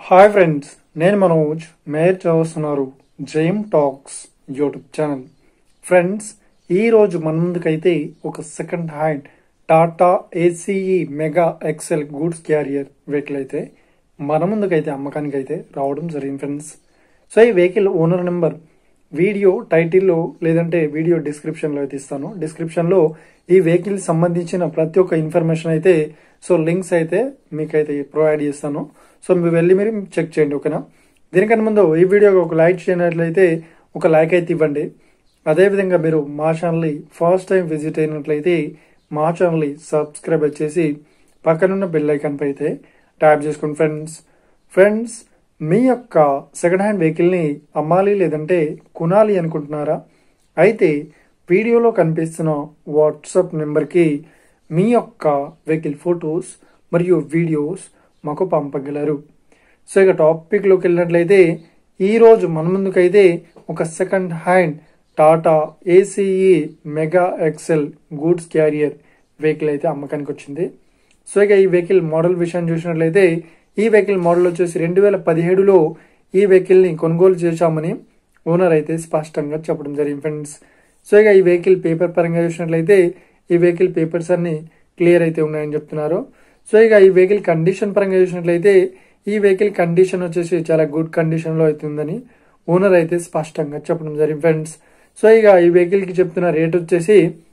hi friends నేను మనోజ్ మేయర్ చదువుతున్నారు జైమ్ టాక్స్ యూట్యూబ్ ఛానల్ ఫ్రెండ్స్ ఈ రోజు మన ముందుకైతే ఒక second hand Tata ACE mega excel goods carrier vehicle అయితే మన ముందుకైతే అమ్మకానికి అయితే రావడం జరిగింది ఫ్రెండ్స్ సో ఈ వెహికల్ ఓనర్ నెంబర్ వీడియో టైటిల్లో లేదంటే వీడియో డిస్క్రిప్షన్లో అయితే ఇస్తాను డిస్క్రిప్షన్లో ఈ వెహికల్ సంబంధించిన ప్రతి ఒక్క ఇన్ఫర్మేషన్ అయితే సో లింక్స్ అయితే మీకైతే ప్రొవైడ్ చేస్తాను సో మీరు వెళ్ళి మీరు చెక్ చేయండి ఓకేనా దీనికన్నా ముందు ఈ వీడియోకి ఒక లైక్ చేయనట్లయితే ఒక లైక్ అయితే ఇవ్వండి అదేవిధంగా మీరు మా ఛానల్ని ఫస్ట్ టైం విజిట్ అయినట్లయితే మా ఛానల్ని సబ్స్క్రైబ్ చేసి పక్కనున్న బెల్ ఐకాన్ పై అయితే ట్యాప్ చేసుకోండి ఫ్రెండ్స్ ఫ్రెండ్స్ మీ యొక్క సెకండ్ హ్యాండ్ వెహికల్ని అమ్మాలి లేదంటే కొనాలి అనుకుంటున్నారా అయితే వీడియోలో కనిపిస్తున్న వాట్సాప్ నెంబర్కి మీ యొక్క వెహికల్ ఫొటోస్ మరియు వీడియోస్ మాకు పంపగలరు సో ఇక టాపిక్లోకి వెళ్ళినట్లయితే ఈరోజు మన ముందుకైతే ఒక second hand Tata ACE mega excel goods carrier vehicle అయితే అమ్మకానికి వచ్చింది సో ఇక ఈ వెహికల్ మోడల్ విషయం చూసినట్లయితే ఈ వెహికల్ మోడల్ వచ్చేసి రెండు వేల పదిహేడులో ఈ వెహికల్ని కొనుగోలు చేశామని ఓనర్ అయితే స్పష్టంగా చెప్పడం జరిగింది ఫ్రెండ్స్ సో ఇక ఈ వెహికల్ పేపర్ పరంగా చూసినట్లయితే ఈ వెహికల్ పేపర్స్ అన్ని క్లియర్ అయితే ఉన్నాయని చెప్తున్నారు సో ఇక ఈ వెహికల్ కండిషన్ పరంగా చూసినట్లయితే ఈ వెహికల్ కండిషన్ వచ్చేసి చాలా గుడ్ కండిషన్ లో అయితే ఉందని ఓనర్ అయితే స్పష్టంగా చెప్పడం జరిగింది ఫ్రెండ్స్ సో ఇక ఈ వెహికల్ కి చెప్తున్న రేట్ వచ్చేసి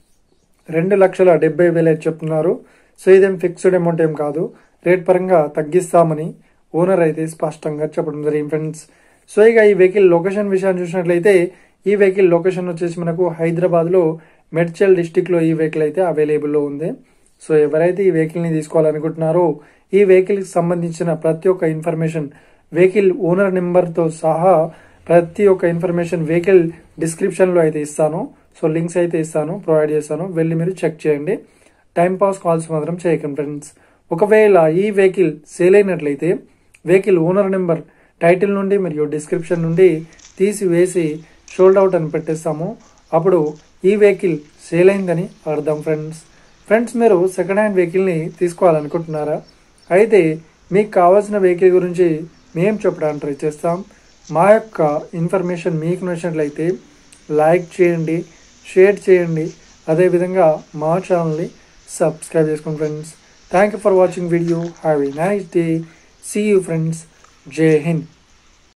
రెండు లక్షల డెబ్బై వేలు అయితే చెప్తున్నారు సో ఇదేం ఫిక్స్డ్ అమౌంట్ ఏం కాదు రేట్ పరంగా తగ్గిస్తామని ఓనర్ అయితే స్పష్టంగా చెప్పడం జరిగింది ఫ్రెండ్స్ సో ఇక ఈ వెహికల్ లొకేషన్ విషయాన్ని చూసినట్లయితే ఈ వెహికల్ లొకేషన్ వచ్చేసి మనకు హైదరాబాద్ లో మెడ్చల్ డిస్టిక్ లో ఈ వెహికల్ అయితే అవైలబుల్ లో ఉంది సో ఎవరైతే ఈ వెహికల్ ని తీసుకోవాలనుకుంటున్నారో ఈ వెహికల్ కి సంబంధించిన ప్రతి ఒక్క ఇన్ఫర్మేషన్ వెహికల్ ఓనర్ నెంబర్ తో సహా ప్రతి ఒక్క ఇన్ఫర్మేషన్ వెహికల్ డిస్క్రిప్షన్ లో అయితే ఇస్తాను సో లింక్స్ అయితే ఇస్తాను ప్రొవైడ్ చేస్తాను వెళ్ళి మీరు చెక్ చేయండి టైం పాస్ కాల్స్ మాత్రం చేయకండి ఫ్రెండ్స్ ఒకవేళ ఈ వెహికల్ సేల్ అయినట్లయితే వెహికల్ ఓనర్ నెంబర్ టైటిల్ నుండి మరియు డిస్క్రిప్షన్ నుండి తీసివేసి షోల్డ్ అవుట్ అని పెట్టేస్తాము అప్పుడు ఈ వెహికల్ సేల్ అయిందని అర్థం ఫ్రెండ్స్ ఫ్రెండ్స్ మీరు సెకండ్ హ్యాండ్ వెహికల్ని తీసుకోవాలనుకుంటున్నారా అయితే మీకు కావాల్సిన వెహికల్ గురించి మేము చెప్పడానికి ట్రై చేస్తాం మా యొక్క ఇన్ఫర్మేషన్ మీకు నచ్చినట్లయితే లైక్ చేయండి షేర్ చేయండి అదేవిధంగా మా ఛానల్ని సబ్స్క్రైబ్ చేసుకోండి friends thank you for watching video have a nice day see you friends Jai Hind